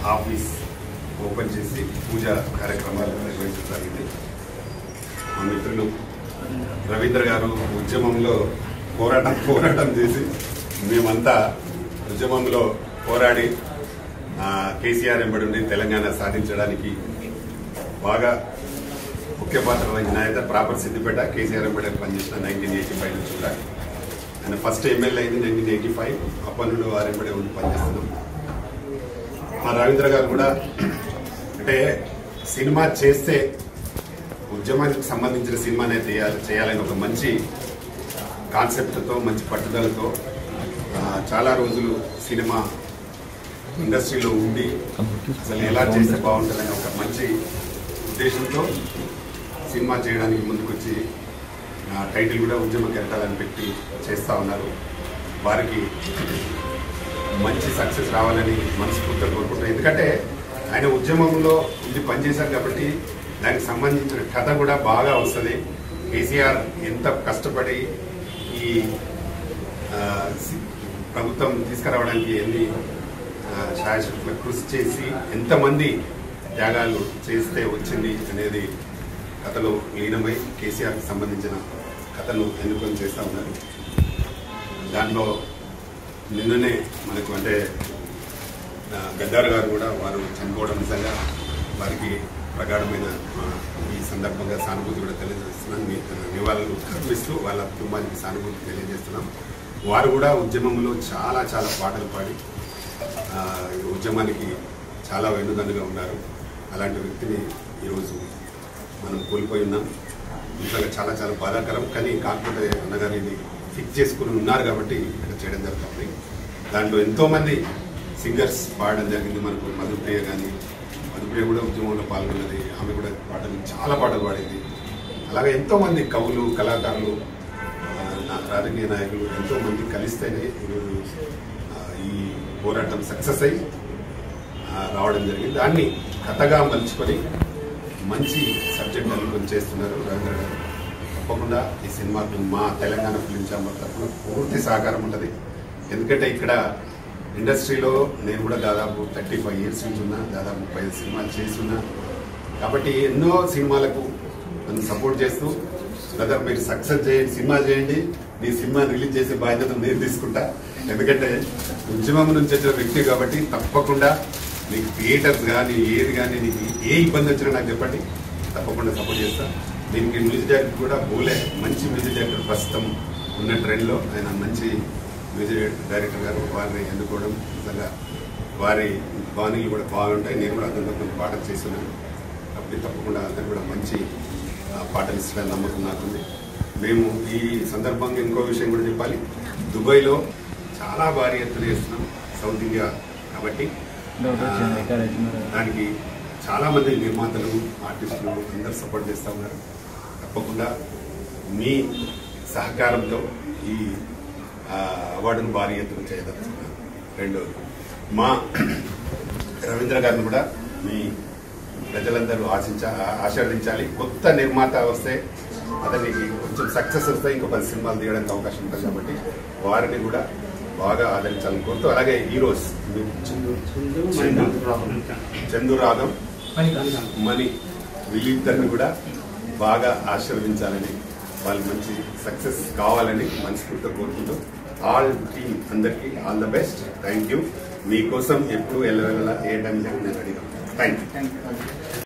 office open చేసి పూజ కార్యక్రమాలు నిర్వహించడం జరిగింది మా మిత్రులు రవీంద్ర గారు ఉద్యమంలో పోరాటం పోరాటం చేసి మేమంతా ఉద్యమంలో పోరాడి ఆ, కేసీఆర్ ఎంబడి ఉండి తెలంగాణ సాధించడానికి బాగా ముఖ్య పాత్ర వహించిన ఆయన ప్రాపర్ సిద్దిపేట కేసీఆర్ ఎంబడి పనిచేసిన నైన్టీన్ ఎయిటీ ఫైవ్ నుంచి కూడా ఆయన ఫస్ట్ ఎమ్మెల్యే అయింది నైన్టీన్ ఎయిటీ ఫైవ్ అప్పటి నుండి వారు ఎంబడే ఉండి పనిచేస్తున్నాం మా రవీంద్ర గారు కూడా అంటే సినిమా చేస్తే ఉద్యమానికి సంబంధించిన సినిమానే చేయాలి చేయాలని ఒక మంచి కాన్సెప్ట్తో మంచి పట్టుదలతో ఆ, చాలా రోజులు సినిమా ఇండస్ట్రీలో ఉండి అసలు ఎలా చేస్తే బాగుంటుందని ఒక మంచి ఉద్దేశంతో సినిమా చేయడానికి ముందుకొచ్చి ఆ, టైటిల్ కూడా ఉద్యమ కెరటాలని పెట్టి చేస్తూ ఉన్నారు వారికి మంచి సక్సెస్ రావాలని మనస్ఫూర్తిగా కోరుకుంటున్నాను ఎందుకంటే ఆయన ఉద్యమంలో ఇది పనిచేశారు కాబట్టి దానికి సంబంధించిన కథ కూడా బాగా వస్తుంది కేసీఆర్ ఎంత కష్టపడి ఈ ఆ, సి- ప్రభుత్వం తీసుకురావడానికి ఎన్ని శాయశక్తుల కృషి చేసి ఎంతమంది త్యాగాలు చేస్తే వచ్చింది అనేది కథలో లీనమై కేసీఆర్కి సంబంధించిన కథను ఎన్నుకొని చేస్తూ ఉన్నారు దాంట్లో నిన్ననే మనకు అంటే ఆ, గద్దార్ గారు కూడా వారు చనిపోవడం నిజంగా వారికి ప్రగాఢమైన ఆ, ఈ సందర్భంగా సానుభూతి కూడా తెలియజేస్తున్నాను మీ నివాళులు అర్పిస్తూ వాళ్ళ కుటుంబానికి సానుభూతి తెలియజేస్తున్నాం వారు కూడా ఉద్యమంలో చాలా చాలా పాటలు పాడి ఆ, ఈ ఉద్యమానికి చాలా వెన్నుదన్నుగా ఉన్నారు అలాంటి వ్యక్తిని ఈరోజు మనం కోల్పోయి ఉన్నాం నిజంగా చాలా చాలా బాధాకరం కానీ కాకపోతే అన్నగారు ఇది ఫిక్స్ చేసుకుని ఉన్నారు కాబట్టి ఇక్కడ చేయడం జరుగుతుంది దాంట్లో ఎంతోమంది సింగర్స్ పాడడం జరిగింది మనకు మధుప్రియ కానీ మధుప్రియ కూడా ఉద్యమంలో పాల్గొన్నది ఆమె కూడా పాటలు చాలా పాటలు పాడింది అలాగే ఎంతోమంది కవులు కళాకారులు ఆ, నా- రాజకీయ నాయకులు ఎంతోమంది కలిస్తేనే ఈరోజు ఆ, ఈ పోరాటం సక్సెస్ అయ్యి ఆ, రావడం జరిగింది దాన్ని కథగా మలుచుకొని మంచి సబ్జెక్ట్ అనుకుని చేస్తున్నారు రవీంద్ర గారు తప్పకుండా ఈ సినిమాకు మా తెలంగాణ ఫిలిం ఛాంబర్ తరఫున పూర్తి సహకారం ఉంటుంది ఎందుకంటే ఇక్కడ ఇండస్ట్రీలో నేను కూడా దాదాపు థర్టీ ఫైవ్ ఇయర్స్ నుంచి ఉన్నా దాదాపు ముప్పై ఐదు సినిమాలు చేసి ఉన్నా కాబట్టి ఎన్నో సినిమాలకు నన్ను సపోర్ట్ చేస్తూ బ్రదర్ మీరు సక్సెస్ చేయండి సినిమా చేయండి మీ సినిమా రిలీజ్ చేసే బాధ్యత నేను తీసుకుంటా ఎందుకంటే ఉద్యమం నుంచి వచ్చిన వ్యక్తి కాబట్టి తప్పకుండా నీకు థియేటర్స్ కానీ ఏది కానీ నీకు ఏ ఇబ్బంది వచ్చినా నాకు చెప్పండి తప్పకుండా సపోర్ట్ చేస్తా దీనికి మ్యూజిక్ డైరెక్టర్ కూడా బోలే మంచి మ్యూజిక్ డైరెక్టర్ ప్రస్తుతం ఉన్న ట్రెండ్లో ఆయన మంచి మ్యూజిక్ డైరెక్టర్ గారు వారిని ఎన్నుకోవడం నిజంగా వారి బాణీలు కూడా బాగుంటాయి నేను కూడా అతనితో కొన్ని పాటలు చేస్తున్నాను కాబట్టి తప్పకుండా అతను కూడా మంచి ఆ, పాటలు ఇస్తాడని నమ్మకం నాకుంది మేము ఈ సందర్భంగా ఇంకో విషయం కూడా చెప్పాలి దుబాయ్లో చాలా భారీ ఎత్తున చేస్తున్నాం సౌత్ ఇండియా కాబట్టి ఆ, దానికి చాలా మంది నిర్మాతలు ఆర్టిస్టులు అందరు సపోర్ట్ చేస్తూ ఉన్నారు తప్పకుండా మీ సహకారంతో ఈ ఆ, అవార్డును భారీ ఎత్తున చేయదలుచుకున్నాను రెండోది మా రవీంద్ర గారిని కూడా మీ ప్రజలందరూ ఆశించ ఆశీర్వదించాలి కొత్త నిర్మాత వస్తే అతనికి కొంచెం సక్సెస్ వస్తే ఇంకో పది సినిమాలు తీయడానికి అవకాశం ఉంటుంది కాబట్టి వారిని కూడా బాగా ఆదరించాలని కోరుతూ అలాగే హీరోస్ చందు చందు రాగం మణి వీళ్ళిద్దరిని కూడా బాగా ఆశీర్వదించాలని వాళ్ళు మంచి సక్సెస్ కావాలని మనస్ఫూర్తిగా కోరుకుంటూ ఆల్ టీమ్ అందరికీ all the best thank you మీకోసం ఎప్పుడు వెళ్ళ ఏ టైం నేను అడిగాను థ్యాంక్ యూ